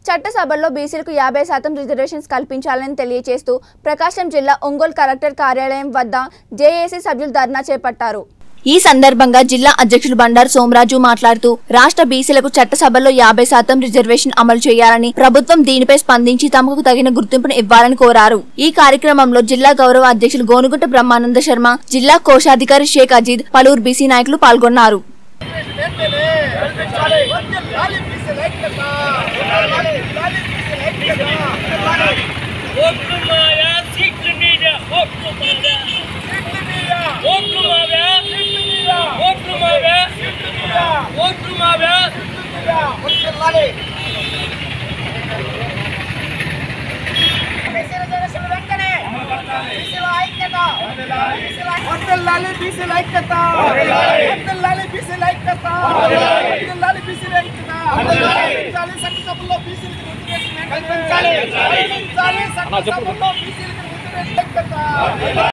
చట్టసభల్లో బీసీలకు యాభై శాతం రిజర్వేషన్స్ కల్పించాలని తెలియజేస్తూ ప్రకాశం జిల్లా ఒంగోలు కలెక్టర్ కార్యాలయం వద్ద జేఏసీ సభ్యులు ధర్నా చేపట్టారు ఈ సందర్భంగా జిల్లా అధ్యక్షులు బండారు సోమరాజు మాట్లాడుతూ రాష్ట్ర బీసీలకు చట్టసభల్లో యాభై శాతం రిజర్వేషన్ అమలు చేయాలని ప్రభుత్వం దీనిపై స్పందించి తమకు తగిన గుర్తింపును ఇవ్వాలని కోరారు ఈ కార్యక్రమంలో జిల్లా గౌరవ అధ్యక్షులు గోనుగుంట బ్రహ్మానంద శర్మ జిల్లా కోశాధికారి షేక్ అజీద్ పలువురు బీసీ నాయకులు పాల్గొన్నారు ఓట్లు మావా సీట్ల మీద ఓట్లు మావా ఓట్లు మావా ఓట్లు మావా ఓట్లు మావా వర్ధిల్లాలి బీసీల ఐక్యత వర్ధిల్లాలి బీసీల ఐక్యత వర్ధిల్లాలి బీసీల ఐక్యత కల్పించాలి చట్టసభల్లో బీసీలకు రిజర్వేషన్ కల్పించాలి కల్పించాలి చట్టసభల్లో బీసీలకు రిజర్వేషన్ ఐక్యత